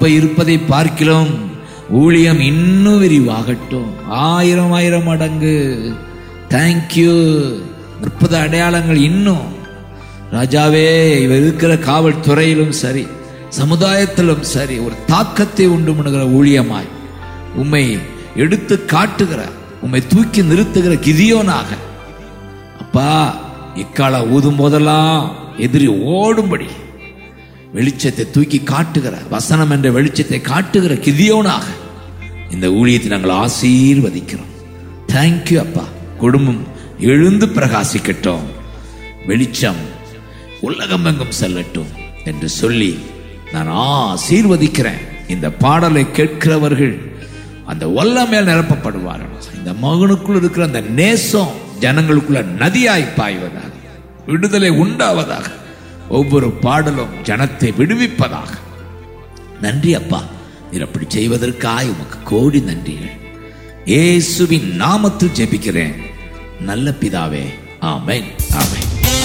இப்ப இருப்பதை பார்க்கிறோம் ஊழியம் இன்னும் விரிவாகட்டும் ஆயிரம் ஆயிரம் மடங்கு தேங்க்யூ முப்பது அடையாளங்கள் இன்னும் ராஜாவே இவர் இருக்கிற காவல்துறையிலும் சரி சமுதாயத்திலும் சரி ஒரு தாக்கத்தை உண்டு பண்ணுகிற ஊழியமாய் உம்மை எடுத்து காட்டுகிற உம்மை தூக்கி நிறுத்துகிற கிதியோனாக அப்பா இக்கால ஊதும் போதெல்லாம் எதிரி ஓடும்படி வெளிச்சத்தை தூக்கி காட்டுகிற வசனம் என்ற வெளிச்சத்தை காட்டுகிற கிதியோனாக இந்த ஊழியத்தை நாங்கள் ஆசீர்வதிக்கிறோம் தேங்க்யூ அப்பா குடும்பம் எழுந்து பிரகாசிக்கட்டும் வெளிச்சம் உலகம் எங்கும் செல்லட்டும் என்று சொல்லி நான் ஆசீர்வதிக்கிறேன் இந்த பாடலை கேட்கிறவர்கள் அந்த வல்லமையால் நிரப்பப்படுவார்கள் இந்த மகனுக்குள் இருக்கிற அந்த நேசம் ஜனங்களுக்குள்ள நதியாய் பாய்வதாக விடுதலை உண்டாவதாக ஒவ்வொரு பாடலும் ஜனத்தை விடுவிப்பதாக நன்றி அப்பா நீர் அப்படி செய்வதற்காய் உமக்கு கோடி நன்றிகள் இயேசுவின் நாமத்தில் ஜெபிக்கிறேன் நல்ல பிதாவே ஆமென் ஆமென்